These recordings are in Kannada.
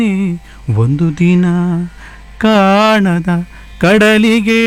ಒಂದು ದಿನ ಕಾಣದ ಕಡಲಿಗೆ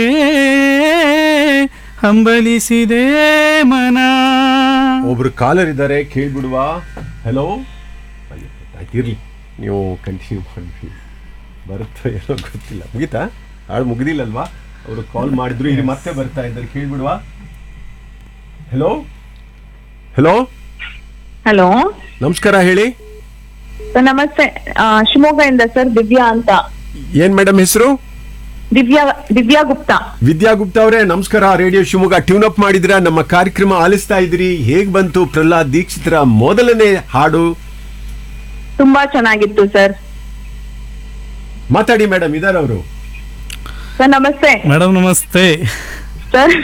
ಹಂಬಲಿಸಿದೆ ಮನ ಒಬ್ರು ಕಾಲರ್ ಇದ್ದಾರೆ ಕೇಳ್ಬಿಡುವ ಹಲೋ ಇರ್ಲಿ ನೀವು ಕಂಟಿನ್ಯೂ ಮಾಡಿ ಬರುತ್ತೋ ಏನೋ ಗೊತ್ತಿಲ್ಲ ಮುಗೀತಾ ಹಾಳು ಮುಗ್ದಿಲ್ಲಲ್ವಾ ಅವರು ಕಾಲ್ ಮಾಡಿದ್ರು ಇಲ್ಲಿ ಮತ್ತೆ ಬರ್ತಾ ಇದ್ದಾರೆ ಕೇಳ್ಬಿಡುವ ಹಲೋ ಹಲೋ ಹಲೋ ನಮಸ್ಕಾರ ಹೇಳಿ ಸರ್ ನಮಸ್ತೆ ಆ, ಶಿವಮೊಗ್ಗದಿಂದ ಸರ್ ದಿವ್ಯಾ ಅಂತ ಏನ್ ಮೇಡಮ್ ಹೆಸರು ದಿವ್ಯಾ ದಿವ್ಯಾ ಗುಪ್ತಾ ವಿದ್ಯಾ ಗುಪ್ತಾ ಅವರೇ ನಮಸ್ಕಾರ ರೇಡಿಯೋ ಶಿವಮೊಗ್ಗ ಟ್ಯೂನ್ ಅಪ್ ಮಾಡಿದ್ರ ನಮ್ಮ ಕಾರ್ಯಕ್ರಮ ಆಲಿಸ್ತಾ ಇದ್ರಿ ಹೇಗ್ ಬಂತು ಪ್ರಹ್ಲಾದ್ ದೀಕ್ಷಿತರ ಮೊದಲನೇ ಹಾಡು ತುಂಬಾ ಚೆನ್ನಾಗಿತ್ತು ಸರ್ ಮಾತಾಡಿ ಮೇಡಮ್ ಇದಾರ ಅವರು ಸರ್ ನಮಸ್ತೆ ಮೇಡಮ್ ನಮಸ್ತೆ ಸರ್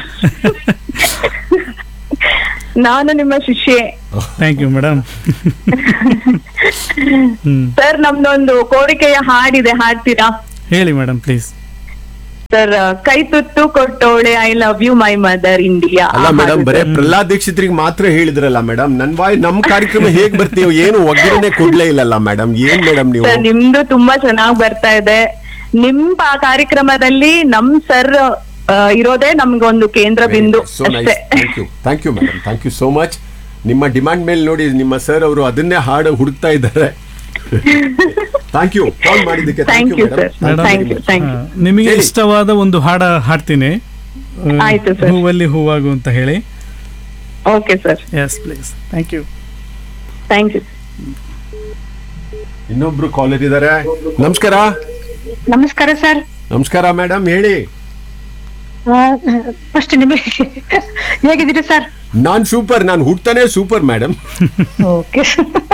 ನಾನು ನಿಮ್ಮ ಶಿಷ್ಯೆ thank you madam hmm sir ನಮ್ದೊಂದು ಕೋರಿಕೆಯ ಹಾಡಿದೆ ಹಾಡ್ತೀರಾ ಹೇಳಿ ಮೇಡಮ್ ಪ್ಲೀಸ್ ಸರ್ ಕೈ ತುತ್ತು ಕೊಟ್ಟೋಳೆ I love you my mother India ಅಲ್ಲ ಮೇಡಮ್ ಬರೇ ಪ್ರಹ್ಲಾದ್ ದೀಕ್ಷಿತ್ರಿಗೆ ಮಾತ್ರ ಹೇಳಿದ್ರಲ್ಲ ಮೇಡಮ್ ನನ್ ವಾಯ್ ನಮ್ ಕಾರ್ಯಕ್ರಮ ಹೇಗ್ ಬರ್ತೀವಿ ಏನು ಒಗ್ಗರಣೆ ಕೊಡ್ಲೇ ಇಲ್ಲಲ್ಲ ಮೇಡಮ್ ಏನ್ ಮೇಡಮ್ ನೀವು ಸರ್ ನಿಮ್ದು ತುಂಬಾ ಚೆನ್ನಾಗಿ ಬರ್ತಾ ಇದೆ ನಿಮ್ ಪಾ- ಕಾರ್ಯಕ್ರಮದಲ್ಲಿ ನಮ್ ಸರ್ ಇರೋದೇ ನಮ್ಗೊಂದು ಕೇಂದ್ರ ಬಿಂದು ಸೊ ನೈಸ್ ಅಷ್ಟೇ thank you thank you madam thank you so much ನಿಮ್ಮ ಡಿಮಾಂಡ್ ಮೇಲೆ ನೋಡಿ ನಿಮ್ಮ ಸರ್ ಅವರು ಅದನ್ನೇ ಹಾಡು ಹುಡುಕ್ತಾ ಇದ್ದಾರೆ ಥ್ಯಾಂಕ್ ಯು ಕಾಲ್ ಮಾಡಿದ್ದಕ್ಕೆ thank you sir Madam, thank you thank you ನಿಮಗೆ ಹೇಳಿ. ಇಷ್ಟವಾದ ಒಂದು ಹಾಡ ಹಾಡ್ತೀನಿ ಆ, ಆಯ್ತು sir. ಹೂವಲ್ಲಿ ಹೂವಾಗು ಅಂತ ಹೇಳಿ okay sir yes please thank you thank you ಇನ್ನೊಬ್ರು ಕಾಲರ್ ಇದ್ದಾರೆ ನಮಸ್ಕಾರ ನಮಸ್ಕಾರ ಸರ್ ನಮಸ್ಕಾರ ಮೇಡಮ್ ಹೇಳಿ ಫಸ್ಟ್ ನಿಮಗೆ ಹೇಗಿದ್ದೀರಿ ಸರ್ ನಾನ್ ಸೂಪರ್ ನಾನು ಹುಡ್ತಾನೆ ಸೂಪರ್ ಮೇಡಮ್ ಓಕೆ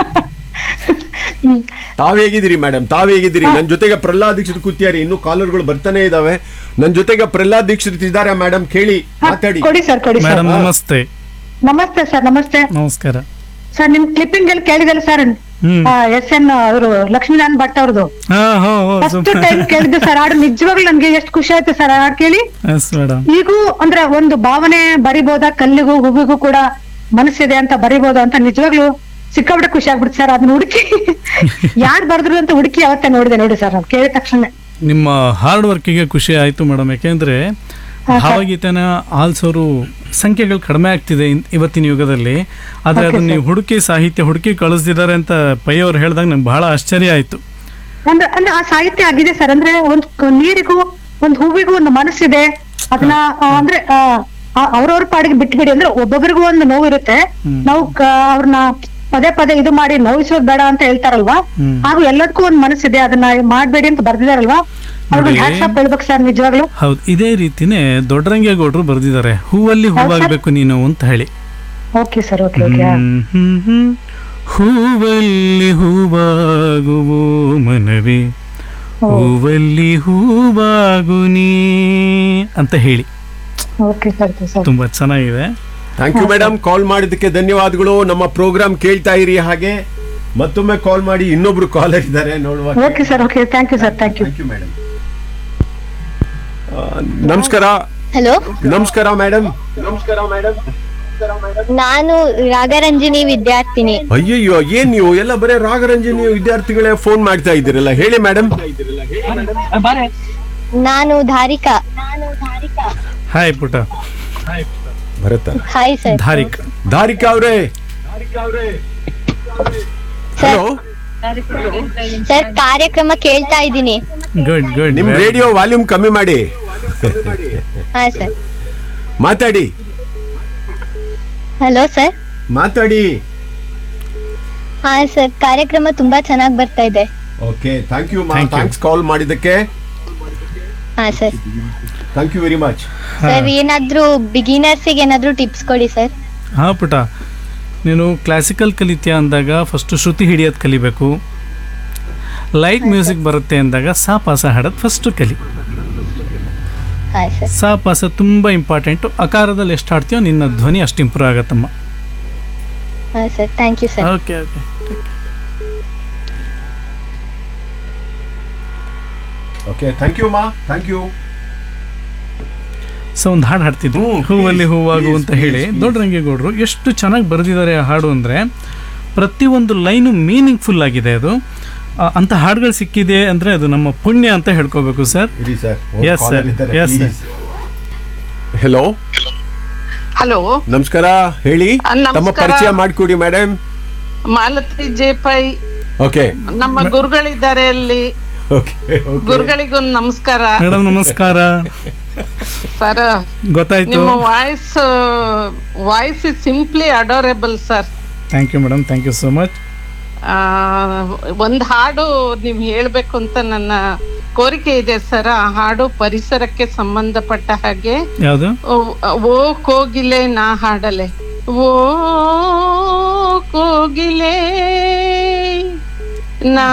ತಾವ್ ಹೇಗಿದ್ದೀರಿ ಮೇಡಮ್ ತಾವ್ ಹೇಗಿದ್ದೀರಿ ನನ್ ಜೊತೆಗೆ ಪ್ರಹ್ಲಾದ್ ದೀಕ್ಷಿತ್ ಕೂತಿಯಾರಿ ಇನ್ನು ಕಾಲರ್ಗಳು ಬರ್ತಾನೆ ಇದಾವೆ ನನ್ ಜೊತೆಗೆ ಪ್ರಹ್ಲಾದ್ ದೀಕ್ಷಿತ್ ಇದ್ದಾರೆ ಮೇಡಮ್ ಕೇಳಿ ಮಾತಾಡಿ ಕೊಡಿ ಸರ್ ಕೊಡಿ ಸರ್ ಮೇಡಮ್ ನಮಸ್ತೆ ನಮಸ್ತೆ ಸರ್ ನಮಸ್ತೆ ನಮಸ್ಕಾರ ಸರ್ ನಿಮ್ ಕ್ಲಿಪ್ಪಿಂಗ್ ಅಲ್ಲಿ ಕೇಳಿದಲ್ಲ ಸರ್ ಹ್ಮ್ ಎಸ್ ಎನ್ ಅವರು ಲಕ್ಷ್ಮೀನಾರಾಯಣ್ ಭಟ್ ಅವ್ರದ್ದು ಹಾ ಹೋ ಫಸ್ಟ್ ಟೈಮ್ ಕೇಳಿದ್ದೆ ಸರ್ ಹಾಡು ನಿಜವಾಗ್ಲೂ ನನ್ಗೆ ಎಷ್ಟು ಖುಷಿ ಆಯ್ತು ಸರ್ ಹಾಡು ಕೇಳಿ ಎಸ್ ಮೇಡಮ್ ಈಗೂ ಅಂದ್ರೆ ಒಂದು ಭಾವನೆ ಬರಿಬೋದಾ ಕಲ್ಲಿಗೂ ಹೂವಿಗೂ ಕೂಡ ಮನಸ್ಸಿದೆ ಅಂತ ಬರಿಬೋದಾ ಅಂತ ನಿಜವಾಗ್ಲೂ ಸಿಕ್ಕಾಬಿಟ್ಟೆ ಖುಷಿ ಆಗ್ಬಿಡ್ತು ಸರ್ ಅದನ್ನ ಹುಡುಕಿ ಯಾರು ಬರ್ದ್ರು ಅಂತ ಹುಡುಕಿ ಅವತ್ತೇ ನೋಡಿದೆ ನೋಡಿ ಸರ್ ನಾನು ಕೇಳಿದ ತಕ್ಷಣ ನಿಮ್ಮ ಹಾರ್ಡ್ ವರ್ಕಿಗೆ ಖುಷಿ ಆಯಿತು ಮೇಡಮ್ ಯಾಕೆಂದರೆ ಭಾವಗೀತೆನ ಆಲ್ಸೋರು ಸಂಖ್ಯೆಗಳು ಕಡಿಮೆ ಆಗ್ತಿದೆ ಇನ್- ಇವತ್ತಿನ ಯುಗದಲ್ಲಿ ಆದರೆ Okay, ಅದನ್ನ ನೀವು ಹುಡುಕಿ ಸಾಹಿತ್ಯ ಹುಡುಕಿ ಕಳಿಸ್ತಿದ್ದಾರೆ ಅಂತ ಪೈ ಅವ್ರು ಹೇಳಿದಾಗ ನಂಗೆ ಬಹಳ ಆಶ್ಚರ್ಯ ಆಯಿತು ಅಂದ್ರೆ ಅಂದ್ರೆ ಆ ಸಾಹಿತ್ಯ ಆಗಿದೆ ಸರ್ ಅಂದ್ರೆ ಒಂದ್ ಕ- ನೀರಿಗೂ ಒಂದ್ ಹೂವಿಗೂ ಒಂದು ಮನಸ್ಸಿದೆ ಅದನ್ನ ಆ, ಅಂದ್ರೆ ಅವ್ರವ್ರ ಪಾಡಿಗೆ ಬಿಟ್ಬಿಡಿ ಅಂದ್ರೆ ಒಬ್ಬೊಬ್ಬರಿಗೂ ಒಂದು ನೋವು ಇರುತ್ತೆ ನಾವು ಕ- ಅವ್ರನ್ನ ಪದೇ ಪದೇ ಇದು ಮಾಡಿ ನೋವಿಸೋದ್ ಬೇಡ ಅಂತ ಹೇಳ್ತಾರಲ್ವಾ ಹ್ಮ್. ಹಾಗೂ ಎಲ್ಲದಕ್ಕೂ ಒಂದ್ ಮನಸ್ಸಿದೆ ಅದನ್ನ ಮಾಡ್ಬೇಡಿ ಅಂತ ಬರ್ದಿದಾರಲ್ವಾ ಅವ್ರಿಗೆ ನೋಡಿ. ಹ್ಯಾಟ್ಸ್ ಆಫ್ ಹೇಳ್ಬೇಕು ಸರ್ ನಿಜವಾಗ್ಲು ಹೌದು ಇದೇ ರೀತಿನೇ ದೊಡ್ಡರಂಗೇಗೌಡರು ಬರೆದಿದ್ದಾರೆ ಹೂವಲ್ಲಿ ಹೂವಾಗಬೇಕು ನೀನು ಅಂತ ಹೇಳಿ okay sir okay okay hmm, hmm, hmm. ಹೂವಲ್ಲಿ ಹೂವಾಗುವು ಮನವೇ ಹೂವಲ್ಲಿ ಹೂವಾಗು ನೀ ಅಂತ ಹೇಳಿ ಓಕೆ ಸರ್ ಸರ್ ತುಂಬಾ ಚೆನ್ನಾಗಿದೆ ಥ್ಯಾಂಕ್ ಯು ಮೇಡಮ್ ಕಾಲ್ ಮಾಡಿದ್ದಕ್ಕೆ ಧನ್ಯವಾದಗಳು ನಮ್ಮ ಪ್ರೋಗ್ರಾಮ್ ಕೇಳ್ತಾ ಇರಿ ಹಾಗೆ ಮತ್ತೊಮ್ಮೆ ಕಾಲ್ ಮಾಡಿ ಇನ್ನೊಬ್ರು ಕಾಲರ್ ಇದ್ದಾರೆ ನೋಡುವ okay sir okay thank you sir thank you thank you madam ನಮಸ್ಕಾರ ಹಲೋ ನಮಸ್ಕಾರ ಮೇಡಮ್ ನಾನು ರಾಗರಂಜಿನಿ ವಿದ್ಯಾರ್ಥಿನಿ ಅಯ್ಯಯ್ಯೋ ಏನ್ ನೀವು ಎಲ್ಲ ಬರೇ ರಾಗರಂಜನಿ ವಿದ್ಯಾರ್ಥಿಗಳೇ ಫೋನ್ ಮಾಡ್ತಾ ಇದ್ದೀರಲ್ಲ ಹೇಳಿ ಮೇಡಮ್ ನಾನು ಧಾರಿಕಾ ನಾನು ಧಾರಿಕಾ ಹಾಯ್ ಪುಟ ಭರತ ಹಾಯ್ ಸರ್ ಧಾರಿಕ್ ಧಾರಿಕಾ ಅವ್ರೆ ಸರ್ ಹಲೋ ಸರ್ ಕಾರ್ಯಕ್ರಮ ಕೇಳ್ತಾ ಇದ್ದೀನಿ ಗುಡ್ ಗುಡ್ ನಿಮ್ ರೇಡಿಯೋ ವಾಲ್ಯೂಮ್ ಕಮ್ಮಿ ಮಾಡಿ ಹಾ ಸರ್ ಮಾತಾಡಿ ಹಲೋ ಸರ್ ಮಾತಾಡಿ ಹಾ ಸರ್ ಕಾರ್ಯಕ್ರಮ ತುಂಬಾ ಚೆನ್ನಾಗಿ ಬರ್ತಾ ಇದೆ okay thank you Thank you. Thanks call ಮಾಡಿದ್ದಕ್ಕೆ ಹಾ sir thank you very much sir ಏನಾದ್ರೂ ಬಿಗಿನರ್ಸಿಗೆ ಏನಾದ್ರೂ ಟಿಪ್ಸ್ ಕೊಡಿ ಸರ್ ಹಾ ಪುಟ ನೀನು ಕ್ಲಾಸಿಕಲ್ ಕಲಿತೀಯ ಅಂದಾಗ ಫಸ್ಟು ಶ್ರುತಿ ಹಿಡಿಯೋದು ಕಲಿಬೇಕು ಲೈಟ್ ಮ್ಯೂಸಿಕ್ ಬರುತ್ತೆ ಅಂದಾಗ ಸಾ ಪಾಸ ಹಾಡೋದು ಫಸ್ಟು ಕಲಿ ಹಾ ಸರ್ ಸಾ ಪಾಸ ತುಂಬ ಇಂಪಾರ್ಟೆಂಟು ಅಕಾರದಲ್ಲಿ ಎಷ್ಟು ಹಾಡ್ತೀಯೋ ನಿನ್ನ ಧ್ವನಿ ಅಷ್ಟು ಇಂಪ್ರೂವ್ ಆಗತ್ತಮ್ಮ ಹಾ sir thank you sir okay okay okay thank you ಮಾ ಥ್ಯಾಂಕ್ ಯು ಸೊ ಒಂದು ಹಾಡು ಹಾಡ್ತಿದ್ರು ಹ್ಮ್, ಹೂವಲ್ಲಿ please, ಹೂವಾಗು please, ಅಂತ ಹೇಳಿ please, ದೊಡ್ಡರಂಗೇಗೌಡರು ಎಷ್ಟು ಚೆನ್ನಾಗಿ ಬರೆದಿದ್ದಾರೆ ಆ ಹಾಡು ಅಂದರೆ ಪ್ರತಿಯೊಂದು ಲೈನು ಮೀನಿಂಗ್ಫುಲ್ ಆಗಿದೆ ಅದು ಆ, ಅಂತ ಹಾಡುಗಳು ಸಿಕ್ಕಿದೆ ಅಂದ್ರೆ ಅದು ನಮ್ಮ ಪುಣ್ಯ ಅಂತ ಹೇಳ್ಕೋಬೇಕು ಸರ್ ಇರಿ sir Yes, sir. Yes, sir. Hello hello ನಮಸ್ಕಾರ ಹೇಳಿ ಆ, ನಮಸ್ಕಾರ. ತಮ್ಮ ಪರಿಚಯ ಮಾಡಿಕೊಡಿ ಮೇಡಮ್ ಮಾಲತಿ ಜೇಪೈ ಓಕೆ ನಮ್ಮ ಗುರುಗಳಿದ್ದಾರೆ ಅಲ್ಲಿ ಓಕೆ ಗುರುಗಳಿಗೊಂದು ನಮಸ್ಕಾರ ಮೇಡಮ್ ನಮಸ್ಕಾರ ಸರ್ ಗೊತ್ತಾಯ್ತು ನಿಮ್ಮ voice voice is simply adorable sir thank you madam thank you so much ಒಂದ್ ಹಾಡು ನೀವ್ ಹೇಳ್ಬೇಕು ಅಂತ ನನ್ನ ಕೋರಿಕೆ ಇದೆ ಸರ್ ಆ ಹಾಡು ಪರಿಸರಕ್ಕೆ ಸಂಬಂಧಪಟ್ಟ ಹಾಗೆ ಯಾವುದು ಓ- ಓ ಕೋಗಿಲೆ ನಾ ಹಾಡಲೆ ಓ ಕೋಗಿಲೆ ನಾ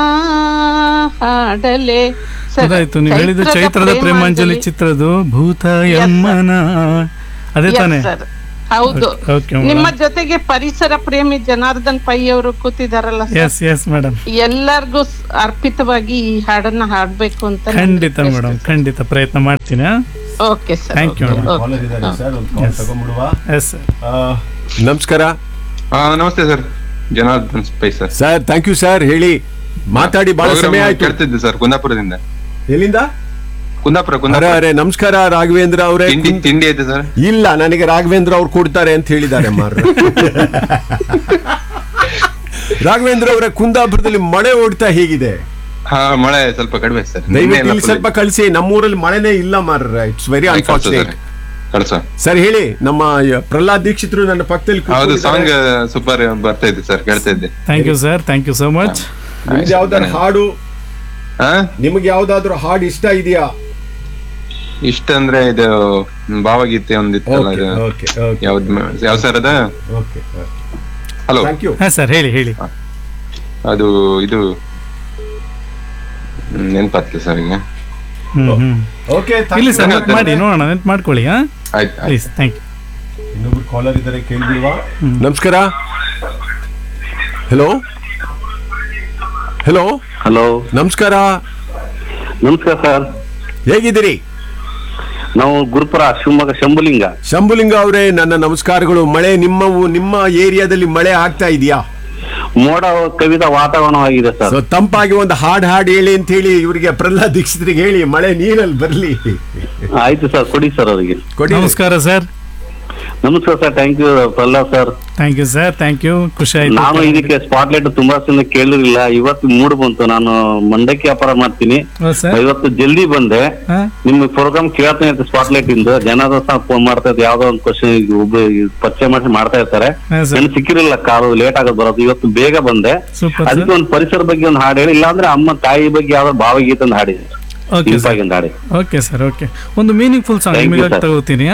ಹಾಡಲೆ ಸರ್, ಗೊತ್ತಾಯ್ತು ನೀವು ಹೇಳಿದ್ದು ಚೈತ್ರದ ಚೈತ್ರದ ಪ್ರೇಮಾಂಜಲಿ ಪ್ರೇಮಾಂಜಲಿ. ಚಿತ್ರದ ಭೂತ ಯಮ್ಮನ ಅದೇ Yes, ತಾನೇ sir. ಹೌದು ಓಕೆ ನಿಮ್ಮ ಜೊತೆಗೆ ಪರಿಸರ ಪ್ರೇಮಿ ಜನಾರ್ದನ್ ಪೈ ಅವರು ಕೂತಿದಾರಲ್ಲ sir. ಎಸ್ ಎಸ್ ಮೇಡಮ್ ಎಲ್ಲರಿಗೂ ಸ್- ಅರ್ಪಿತವಾಗಿ ಈ ಹಾಡನ್ನ ಹಾಡ್ಬೇಕು ಅಂತ ಖಂಡಿತ ಮೇಡಮ್ ಖಂಡಿತ ಪ್ರಯತ್ನ ಮಾಡ್ತೀನಿ okay sir Thank you, madam. Caller ಇದ್ದಾರೆ ಸರ್ ಒಂದು ಕಾಲ್ ತಗೊಂಡ್ಬಿಡುವ ಎಸ್ ಸರ್ ನಮಸ್ಕಾರ ಹಾ ನಮಸ್ತೆ ಸರ್ ಜನಾರ್ದನ್ ಸ್ಪೈ sir sir thank you sir ಹೇಳಿ ಮಾತಾಡಿ ಬಹಳ ಸಮಯ Program ಆಯ್ತು ಕೇಳ್ತಿದ್ದೆ ಸರ್ ಕುಂದಾಪುರದಿಂದ ಎಲ್ಲಿಂದ ಕುಂದಾಪುರ ಅರೆ ಕುಂದಾಪುರ ಅರೆ ನಮಸ್ಕಾರ ರಾಘವೇಂದ್ರ ಅವರೇ ತಿಂಡಿ ತಿಂಡಿ ಐತೆ ಸರ್ ಇಲ್ಲ ನನಗೆ ರಾಘವೇಂದ್ರ ಅವ್ರು ಕೊಡ್ತಾರೆ ಅಂತ ಹೇಳಿದ್ದಾರೆ ಮಾರ್ರೆ ರಾಘವೇಂದ್ರ ಅವರ ಕುಂದಾಪುರದಲ್ಲಿ ಮಳೆ ಓಡ್ತಾ ಹೇಗಿದೆ ಹಾ ಮಳೆ ಸ್ವಲ್ಪ ಕಡಿಮೆ ಸರ್ ದಯವಿಟ್ಟು ಇಲ್ಲಿ ಸ್ವಲ್ಪ ಕಳಿಸಿ ನಮ್ಮೂರಲ್ಲಿ ಮಳೆನೇ ಇಲ್ಲ ಮಾರ್ರೆ ಇಟ್ಸ್ ವೆರಿ ಅನ್ಫಾರ್ಚುನೇಟ್ ಕಳ್ಸ ಸರ್ ಹೇಳಿ ನಮ್ಮ ಯ- ಪ್ರಹ್ಲಾದ್ ದೀಕ್ಷಿತರು ನನ್ನ ಪಕ್ಕದಲ್ಲಿ ಹೌದು ಸಾಂಗ್ ಕೂತ್ಕೊಂಡಿದ್ದಾರೆ. ಸೂಪರ್ ಬರ್ತಾ ಇದ್ದೆ ಸರ್ ಕೇಳ್ತಾ ಇದ್ದೆ thank you sir thank you so much ನಿಮ್ಗೆ ಯಾವ್ದಾದ್ರು ಹಾಡು ಹಾ ನಿಮ್ಗೆ ಯಾವ್ದಾದ್ರು ಹಾಡು ಇಷ್ಟ ಇದೆಯಾ ಇಷ್ಟ ಅಂದ್ರೆ ಇದು ಭಾವಗೀತೆ ಒಂದಿತ್ತಲ್ಲ ಓಕೆ ಇದು ಓಕೆ ಓಕೆ ಯಾವ್ದು ಯಾವ ಸರ್ ಅದ ಓಕೆ ಹಲೋ ಥ್ಯಾಂಕ್ ಯು ಹಾ ಸರ್ ಹೇಳಿ ಹೇಳಿ ಅದು ಇದು ಹ್ಮ್, ನೆನ್ಪಾತ್ಲೆ ಸರ್ ಈಗ ಹ್ಮ್ ಹ್ಮ್ ಓಕೆ ಇಲ್ಲಿ ಸರ್ ನೆನ್ಪು ಮಾಡಿ ನೋಡೋಣ ನೆನ್ಪು ಮಾಡ್ಕೊಳ್ಳಿ ಹಾ ಆಯ್ತು ಆಯ್ತು ಪ್ಲೀಸ್ ಥ್ಯಾಂಕ್ ಯು ಇನ್ನೊಬ್ರು ಕಾಲರ್ ಇದ್ದಾರೆ ಕೇಳಿಲ್ವಾ ನಮಸ್ಕಾರ ಹಲೋ ಹಲೋ ಹಲೋ ನಮಸ್ಕಾರ ನಮಸ್ಕಾರ ಸರ್ ಹೇಗಿದ್ದೀರಿ ನಾವು ಗುರುಪುರ ಶಿವಮೊಗ್ಗ ಶಂಭುಲಿಂಗ ಶಂಭುಲಿಂಗ ಅವರೇ ನನ್ನ ನಮಸ್ಕಾರಗಳು ಮಳೆ ನಿಮ್ಮ ಊ- ನಿಮ್ಮ ಏರಿಯಾದಲ್ಲಿ ಮಳೆ ಆಗ್ತಾ ಇದೆಯಾ ಮೋಡ ಕವಿದ ವಾತಾವರಣವಾಗಿದೆ ಸರ್ ಸೊ ತಂಪಾಗಿ ಒಂದು ಹಾಡು ಹಾಡು ಹೇಳಿ ಅಂತ ಹೇಳಿ ಇವರಿಗೆ ಪ್ರಹ್ಲಾದ್ ದೀಕ್ಷಿತರಿಗೆ ಹೇಳಿ ಮಳೆ ನೀರಲ್ಲಿ ಬರ್ಲಿ ಆಯ್ತು ಸರ್ ಕೊಡಿ ಸರ್ ಅವರಿಗೆ ಕೊಡಿ ನಮಸ್ಕಾರ ಸರ್ ನಮಸ್ಕಾರ sir thank you Prahlad sir thank you sir thank you ಖುಷಿ ನಾನು ಆಯ್ತು ಇದಕ್ಕೆ ಸ್ಪಾಟ್ಲೈಟ್ ತುಂಬಾ ದಿನ ಕೇಳಿರ್ಲಿಲ್ಲ ಇವತ್ತು ಮೂಡ್ ಬಂತು ನಾನು ಮಂಡಕ್ಕಿ ವ್ಯಾಪಾರ ಮಾಡ್ತೀನಿ ಹೌದು ಸರ್ ಇವತ್ತು ಜಲ್ದಿ ಬಂದೆ ಹಾ ನಿಮ್ ಪ್ರೋಗ್ರಾಮ್ ಕೇಳ್ತಾನೆ ಇರ್ತೀನಿ ಸ್ಪಾಟ್ಲೈಟ್ ಇಂದ ಜನ ಫೋನ್ ಮಾಡ್ತಾ ಇದ್ದು ಯಾವ್ದೋ ಒಂದು ಕ್ವಶನ್ ಒಬ್ರು ಪರಿಚಯ ಮಾಡಿ ಮಾಡ್ತಾ ಇರ್ತಾರೆ ಹಾ ಸರ್ ನನ್ ಸಿಕ್ಕಿರಲಿಲ್ಲ ಕಾರು ಲೇಟ್ ಆಗೋದು ಬರೋದು ಇವತ್ತು ಬೇಗ ಬಂದೆ ಸೂಪರ್ ಅದಕ್ಕೆ ಸರ್ ಒಂದು ಪರಿಸರ ಬಗ್ಗೆ ಒಂದು ಹಾಡು ಹೇಳಿ ಇಲ್ಲಾಂದ್ರೆ ಅಮ್ಮ ತಾಯಿ ಬಗ್ಗೆ ಯಾವ್ದೋ ಭಾವಗೀತೆ ಒಂದು ಹಾಡಿ ಓಕೆ ಸರ್ ಇಂಪಾಗಿಂದ ಹಾಡಿ ಓಕೆ ಸರ್ ಓಕೆ ಒಂದು ಮೀನಿಂಗ್ಫುಲ್ ಸಾಂಗ್ Thank you, ನಿಮಗೆ sir. ತಗೋತೀನಿ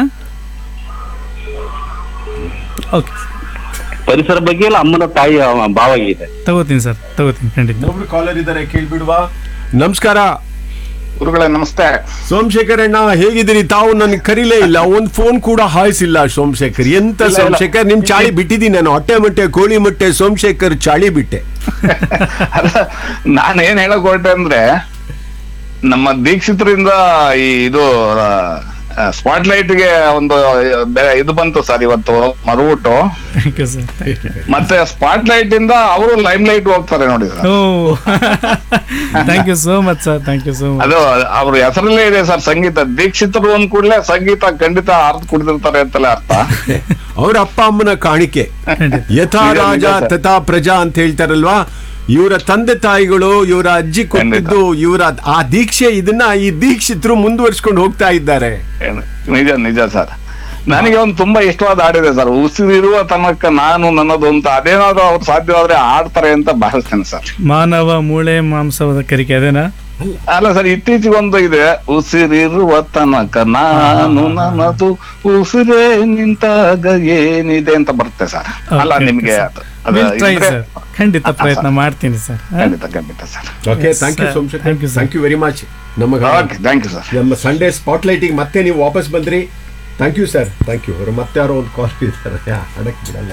ಓಕೆ ಪರಿಸರ ಬಗ್ಗೆ ಇಲ್ಲ ಅಮ್ಮನ ತಾಯಿ ಭಾವಗೀತೆ ತಗೋತೀನಿ ಸರ್ ತಗೋತೀನಿ ಖಂಡಿತ ಇನ್ನೊಬ್ರು ಕಾಲರ್ ಇದ್ದಾರೆ ಕೇಳ್ಬಿಡುವ ನಮಸ್ಕಾರ ಗುರುಗಳೇ ನಮಸ್ತೆ ಸೋಮಶೇಖರ್ ಅಣ್ಣ ಹೇಗಿದ್ದೀರಿ ತಾವು ನನಗೆ ಕರೀಲೇ ಇಲ್ಲ ಒಂದ್ ಫೋನ್ ಕೂಡ ಹಾಯಿಸಿಲ್ಲ ಸೋಮಶೇಖರ್ ಎಂತ ಇಲ್ಲ, ಇಲ್ಲ. ಸೋಮಶೇಖರ್ ನಿಮ್ ಚಾಳಿ ಬಿಟ್ಟಿದ್ದೀನಿ ನಾನು ಹೊಟ್ಟೆ ಮೊಟ್ಟೆ ಕೋಳಿ ಮೊಟ್ಟೆ ಸೋಮಶೇಖರ್ ಚಾಳಿ ಬಿಟ್ಟೆ ಅಲ್ಲ ನಾನು ಏನ್ ಹೇಳಕ್ ಹೊರಟೆ ಅಂದ್ರೆ ನಮ್ಮ ದೀಕ್ಷಿತರಿಂದ ಈ ಇದು ಸ್ಪಾಟ್ ಗೆ ಒಂದು ಬೆ- ಇದು ಬಂತು ಸರ್ ಇವತ್ತು ಮರುಬಿಟ್ಟು thank you sir thank you ಮತ್ತೆ ಸ್ಪಾಟ್ ಲೈಟ್ ಇಂದ ಅವರು ಲೈಮ್ ಲೈಟ್ ಹೋಗ್ತಾರೆ ನೋಡಿ sir oh thank you so much sir thank you so much ಅದು ಅವ್ರ ಹೆಸರಲ್ಲೇ ಇದೆ ಸರ್ ಸಂಗೀತ ದೀಕ್ಷಿತರು ಅಂದ್ ಕೂಡಲೇ ಸಂಗೀತ ಖಂಡಿತ ಅರ್ಥ ಕುಡಿದಿರ್ತಾರೆ ಅಂತಲೇ ಅರ್ಥ ಅವ್ರ ಅಪ್ಪ ಅಮ್ಮನ ಕಾಣಿಕೆ ಖಂಡಿತ ಯಥಾ ನಿಜ, ರಾಜ ನಿಜ ಸರ್. ತಥಾ ಪ್ರಜಾ ಅಂತ ಹೇಳ್ತಾರಲ್ವಾ ಇವರ ತಂದೆ ತಾಯಿಗಳು ಇವರ ಅಜ್ಜಿ ಕೊಟ್ಟಿದ್ದು ಇವರ ಆ ದೀಕ್ಷೆ ಇದನ್ನ ಈ ದೀಕ್ಷಿತರು ಮುಂದುವರ್ಸ್ಕೊಂಡು ಹೋಗ್ತಾ ಇದ್ದಾರೆ ಏನು, ನಿಜ ನಿಜ ಸರ್ ನನಗೆ ಒಂದು ತುಂಬಾ ಇಷ್ಟವಾದ ಹಾಡಿದೆ ಸರ್ ಉಸಿರಿರುವ ತನಕ ನಾನು ನನ್ನದು ಅಂತ ಅದೇನಾದ್ರೂ ಅವ್ರು ಸಾಧ್ಯವಾದ್ರೆ ಆಡ್ತಾರೆ ಅಂತ ಭಾವಿಸ್ತೇನೆ ಸರ್ ಮಾನವ ಮೂಳೆ ಮಾಂಸವಾದ ಕರಿಕೆ ಅದೇನಾ ಅಲ್ಲ ಸರ್ ಇತ್ತೀಚೆಗೆ ಒಂದು ಇದೆ ಉಸಿರಿರುವ ತನಕ ನಾನು ನನ್ನದು ಉಸಿರೇ ನಿಂತಾಗ ಏನಿದೆ ಅಂತ ಬರುತ್ತೆ ಸರ್ ಅಲ್ಲ Okay, ನಿಮ್ಗೆ sir. ಅದು- ಅದು Will try, ಇದ್ರೆ- sir. ಖಂಡಿತ ಪ್ರಯತ್ನ ಮಾಡ್ತೀನಿ ಸರ್ ಖಂಡಿತ ಖಂಡಿತ sir okay Yes, thank you sir. Somashekhar Thank you, sir. Thank you very much ನಮಗೆ ಓಕೆ ಥ್ಯಾಂಕ್ ಯು ಸರ್ ನಮ್ಮ ಸಂಡೇ ಸ್ಪಾಟ್ ಲೈಟಿಗೆ ಮತ್ತೆ ನೀವು ವಾಪಸ್ ಬಂದ್ರಿ thank you sir thank you ಅವರು ಮತ್ತೆ ಯಾರೋ ಒಂದು ಕಾಲ್ ಇದ್ದಾರೆ ಅಡಕ್ ಬಿಡಲ್ಲ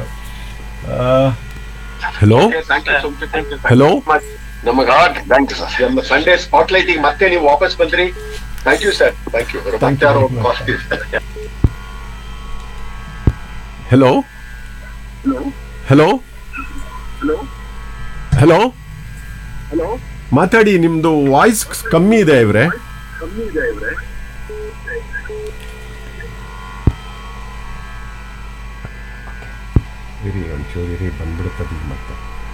ಹಲೋ ಹಲೋ ನಮಗೆ ಥ್ಯಾಂಕ್ ಯು ಸರ್ ನಮ್ಮ ಸಂಡೇ ಸ್ಪಾಟ್ ಲೈಟಿಗೆ ಮತ್ತೆ ನೀವು ವಾಪಸ್ ಬಂದ್ರಿ thank you sir thank you ಮತ್ತೆ ಯಾರೋ ಒಂದು ಕಾಲ್ ಇದ್ದಾರೆ ಹಲೋ ಹಲೋ ಹಲೋ ಮಾತಾಡಿ ನಿಮ್ದು ವಾಯ್ಸ್ ಕಮ್ಮಿ ಇದೆ ಇವ್ರೆ ಇರಿ ಒಂಚೂರು ಇರಿ ಬಂದ್ಬಿಡುತ್ತದೆ ಈಗ ಮತ್ತೆ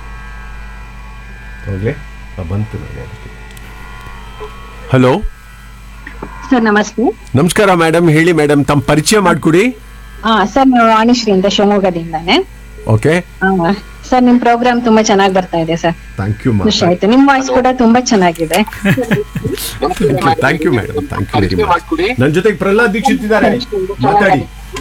ಹೋಗ್ಲಿ ಆ, ಬಂತು ನೋಡಿ ಅದಕ್ಕೆ ಹಲೋ ಸರ್ ನಮಸ್ತೆ ನಮಸ್ಕಾರ ಮೇಡಮ್ ಹೇಳಿ ಮೇಡಮ್ ತಮ್ಮ ಪರಿಚಯ ಮಾಡಿಕೊಡಿ ಹಾ ಸರ್ ನಾವು ವಾಣಿಶ್ರೀ ಅಂತ ಶಿವಮೊಗ್ಗದಿಂದಾನೆ ಓಕೆ ಆ, ಸರ್ ನಿಮ್ ಪ್ರೋಗ್ರಾಮ್ ತುಂಬಾ ಚೆನ್ನಾಗಿ ಬರ್ತಾ ಇದೆ ಸರ್ ಥ್ಯಾಂಕ್ ಯು ಖುಷಿ ಆಯ್ತು ನಿಮ್ ವಾಯ್ಸ್ ಕೂಡ ತುಂಬಾ ಚೆನ್ನಾಗಿದೆ thank you madam thank you very much ನನ್ನ ಜೊತೆಗೆ ಪ್ರಹ್ಲಾದ್ ದೀಕ್ಷಿತ್ ಇದ್ದಾರೆ ಮಾತಾಡಿ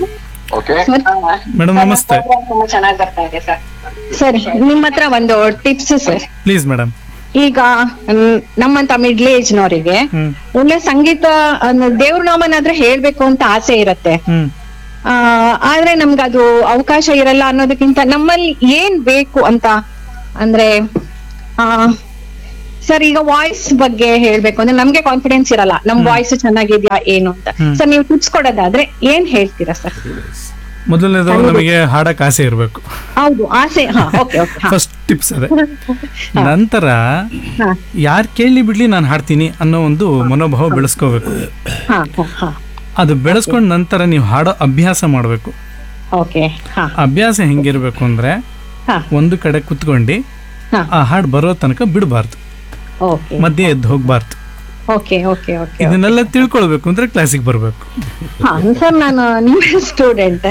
ಮೇಡಮ್ ನಮಸ್ತೆ ತುಂಬಾ ಚೆನ್ನಾಗಿ ಬರ್ತಾ ಇದೆ ಸರ್ ಸರ್ ನಿಮ್ ಹತ್ರ ಒಂದು ಟಿಪ್ಸ್ ಸರ್ ಪ್ಲೀಸ್ ಮೇಡಮ್ ಈಗ ಮ್, ನಮ್ಮಂತ ಮಿಡ್ಲ್ ಏಜ್ ನವರಿಗೆ ಹ್ಮ್ ಒಳ್ಳೆ ಸಂಗೀತ ದೇವ್ರ ನಾಮನಾದ್ರೆ ಹೇಳ್ಬೇಕು ಅಂತ ಆಸೆ ಇರತ್ತೆ ಹ್ಮ್ ಆ, ಆದ್ರೆ ನಮ್ಗೆ ಅದು ಅವಕಾಶ ಇರಲ್ಲ ಅನ್ನೋದಕ್ಕಿಂತ ನಮ್ಮಲ್ಲಿ ಏನ್ ಬೇಕು ಅಂತ ಅಂದ್ರೆ ಆ ಸರ್ ಈಗ ವಾಯ್ಸ್ ಬಗ್ಗೆ ಹೇಳ್ಬೇಕು ಅಂದ್ರೆ ನಮ್ಗೆ ಕಾನ್ಫಿಡೆನ್ಸ್ ಇರಲ್ಲ ನಮ್ ವಾಯ್ಸ್ ಚೆನ್ನಾಗಿದ್ಯಾ ಏನು ಅಂತ ಸರ್ ನೀವು ಟಿಪ್ಸ್ ಕೊಡೋದಾದ್ರೆ ಏನ್ ಹೇಳ್ತೀರಾ ಸರ್ ಮೊದಲನೇದು ನಮಗೆ ಹಾಡಕ್ ಆಸೆ ಇರಬೇಕು ಹೌದು ಆಸೆ ಹಾ ಓಕೆ ಓಕೆ ಫಸ್ಟ್ ಟಿಪ್ಸ್ ಅದೇ ನಂತರ ಯಾರು ಕೇಳಿ ಬಿಡ್ಲಿ ನಾನು ಹಾಡ್ತೀನಿ ಅನ್ನೋ ಒಂದು ಮನೋಭಾವ ಬೆಳೆಸ್ಕೋಬೇಕು ಹಾ ಹಾ ಅದು ಬೆಳೆಸ್ಕೊಂಡ ನಂತರ ನೀವು ಹಾಡೋ ಅಭ್ಯಾಸ ಮಾಡಬೇಕು ಓಕೆ ಹಾ ಅಭ್ಯಾಸ ಹೆಂಗಿರ್ಬೇಕು ಅಂದ್ರೆ ಹಾ. ಒಂದು ಕಡೆ ಕುತ್ಕೊಂಡು ಹಾ. ಆ ಹಾಡು ಬರೋ ತನಕ ಬಿಡಬಾರ್ದು ಓಕೆ ಮಧ್ಯೆ ಎದ್ದು ಹೋಗ್ಬಾರ್ದು ಓಕೆ ಓಕೆ ಓಕೆ ಇದನ್ನೆಲ್ಲ ತಿಳ್ಕೊಳ್ಬೇಕು ಅಂದ್ರೆ ಕ್ಲಾಸಿಗೆ ಬರಬೇಕು ಹಾ ಸರ್ ನಾನು ನಿಮ್ಮ ಸ್ಟೂಡೆಂಟ್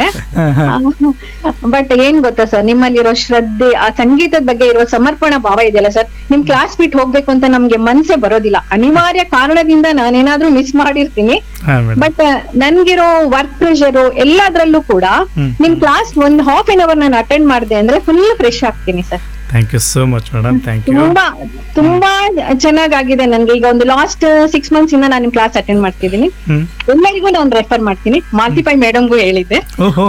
ಬಟ್ ಏನ್ ಗೊತ್ತಾ ಸರ್ ನಿಮ್ಮಲ್ಲಿರೋ ಶ್ರದ್ಧೆ ಆ ಸಂಗೀತದ ಬಗ್ಗೆ ಇರೋ ಸಮರ್ಪಣಾ ಭಾವ ಇದೆಯಲ್ಲ ಸರ್ ನಿಮ್ ಕ್ಲಾಸ್ ಬಿಟ್ಟು ಹೋಗ್ಬೇಕು ಅಂತ ನಮ್ಗೆ ಮನ್ಸೇ ಬರೋದಿಲ್ಲ ಅನಿವಾರ್ಯ ಕಾರಣದಿಂದ ನಾನೇನಾದ್ರೂ ಮಿಸ್ ಮಾಡಿರ್ತೀನಿ ಹಾ ಮೇಡಮ್ ಬಟ್ ನನ್ಗಿರೋ ವರ್ಕ್ ಪ್ರೆಷರ್ ಎಲ್ಲದ್ರಲ್ಲೂ ಕೂಡ ನಿಮ್ ಕ್ಲಾಸ್ ಒಂದ್ ಹಾಫ್ ಎನ್ ಅವರ್ ನಾನು ಅಟೆಂಡ್ ಮಾಡಿದೆ ಅಂದ್ರೆ ಫುಲ್ ಫ್ರೆಶ್ ಆಗ್ತೀನಿ sir thank you so much madam thank you ತುಂಬಾ ತುಂಬಾ ಚೆನ್ನಾಗಾಗಿದೆ ನನ್ಗೆ ಈಗ ಒಂದು ಲಾಸ್ಟ್ ಸಿಕ್ಸ್ ಮಂತ್ಸ್ ಇಂದ ನಾನು ನಿಮ್ ಕ್ಲಾಸ್ ಅಟೆಂಡ್ ಮಾಡ್ತಿದ್ದೀನಿ ಹ್ಮ್ ಎಲ್ಲರಿಗೂ ನಾನು ರೆಫರ್ ಮಾಡ್ತೀನಿ ಮಾಲ್ತಿಪೈ ಮೇಡಮ್ಗೂ ಹೇಳಿದ್ದೆ ಓಹೋ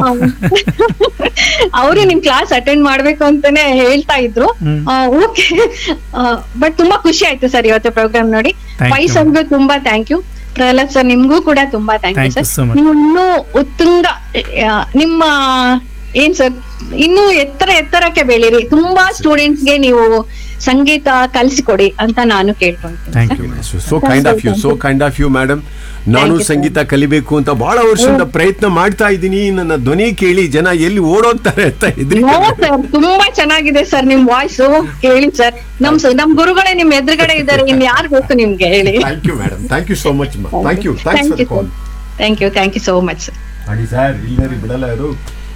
ಅವರು ನಿಮ್ ಕ್ಲಾಸ್ ಅಟೆಂಡ್ ಮಾಡ್ಬೇಕು ಅಂತಾನೆ ಹೇಳ್ತಾ ಇದ್ರು ಓಕೆ ಬಟ್ ತುಂಬಾ ಖುಷಿ ಆಯ್ತು ಸರ್ ಇವತ್ತು ಪ್ರೋಗ್ರಾಮ್ ನೋಡಿ Thank ಪೈ you. ಸರ್ಗೂ ತುಂಬಾ ಥ್ಯಾಂಕ್ ಯು ಪ್ರಹ್ಲಾದ್ ಸರ್ ನಿಮ್ಗೂ ಕೂಡ ತುಂಬಾ thank you Thank you sir so much. ನೀವು ಇನ್ನೂ ಉತ್ತುಂಗ ಆ, ನಿಮ್ಮ ಏನ್ ಸರ್ ಇನ್ನೂ ಎತ್ತರ ಎತ್ತರಕ್ಕೆ ಬೆಳೀರಿ ತುಂಬಾ ಸ್ಟೂಡೆಂಟ್ಸ್ಗೆ ನೀವು ಸಂಗೀತ ಕಲಿಸಿಕೊಡಿ ಅಂತ ನಾನು ಕೇಳ್ಕೊಂತೀನಿ thank you so kind of you so kind of you madam ನಾನು you, sir. ಸಂಗೀತ ಕಲಿಬೇಕು ಅಂತ ಬಹಳ ವರ್ಷದಿಂದ ಪ್ರಯತ್ನ ಮಾಡ್ತಾ ಇದ್ದೀನಿ ನನ್ನ ಧ್ವನಿ ಕೇಳಿ ಜನ ಎಲ್ಲಿ ಓಡೋಗ್ತಾರೆ ಅಂತ ಇದ್ರಿ ನೋ ಸರ್ ತುಂಬಾ ಚೆನ್ನಾಗಿದೆ ಸರ್ ನಿಮ್ ವಾಯ್ಸ್ ಕೇಳಿ ಸರ್ ನಮ್ ಸ- ನಮ್ ಗುರುಗಳೇ ನಿಮ್ ಎದುರುಗಡೆ ಇದ್ದಾರೆ ಇನ್ ಯಾರು ಬೇಕು ನಿಮ್ಗೆ ಹೇಳಿ thank you madam thank you so much thank you thanks thank for you call thank you thank you so much sir ಮಾಡಿ ಸರ್ ಇಲ್ಲರಿ ಬಿಡಲ್ಲ ಅದು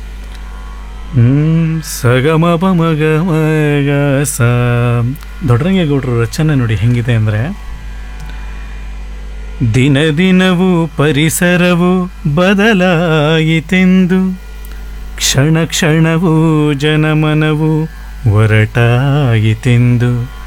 ಹ್ಮ್ ಸಗಮ ಪಮಗ ಮಗ ಸ ದೊಡ್ಡರಂಗೇಗೌಡರ ರಚನೆ ನೋಡಿ ಹೆಂಗಿದೆ ಅಂದರೆ ದಿನ ದಿನವೂ ಪರಿಸರವು ಬದಲಾಯಿತೆಂದು ಕ್ಷಣ ಕ್ಷಣವೂ ಜನಮನವು ಹೊರಟಾಯಿತೆಂದು